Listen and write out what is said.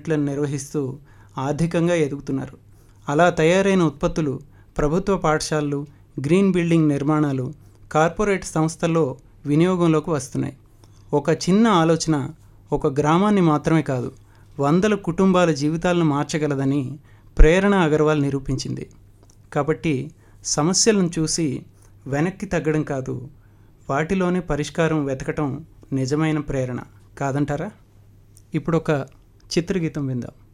యూనిట్లను నిర్వహిస్తూ ఆర్థికంగా ఎదుగుతున్నారు అలా తయారైన ఉత్పత్తులు ప్రభుత్వ పాఠశాలలు గ్రీన్ బిల్డింగ్ నిర్మాణాలు కార్పొరేట్ సంస్థల్లో వినియోగంలోకి వస్తున్నాయి ఒక చిన్న ఆలోచన ఒక గ్రామాన్ని మాత్రమే కాదు వందల కుటుంబాల జీవితాలను మార్చగలదని ప్రేరణ అగర్వాల్ నిరూపించింది కాబట్టి సమస్యలను చూసి వెనక్కి తగ్గడం కాదు వాటిలోనే పరిష్కారం వెతకటం నిజమైన ప్రేరణ కాదంటారా ఇప్పుడు ఒక చిత్రగీతం విందాం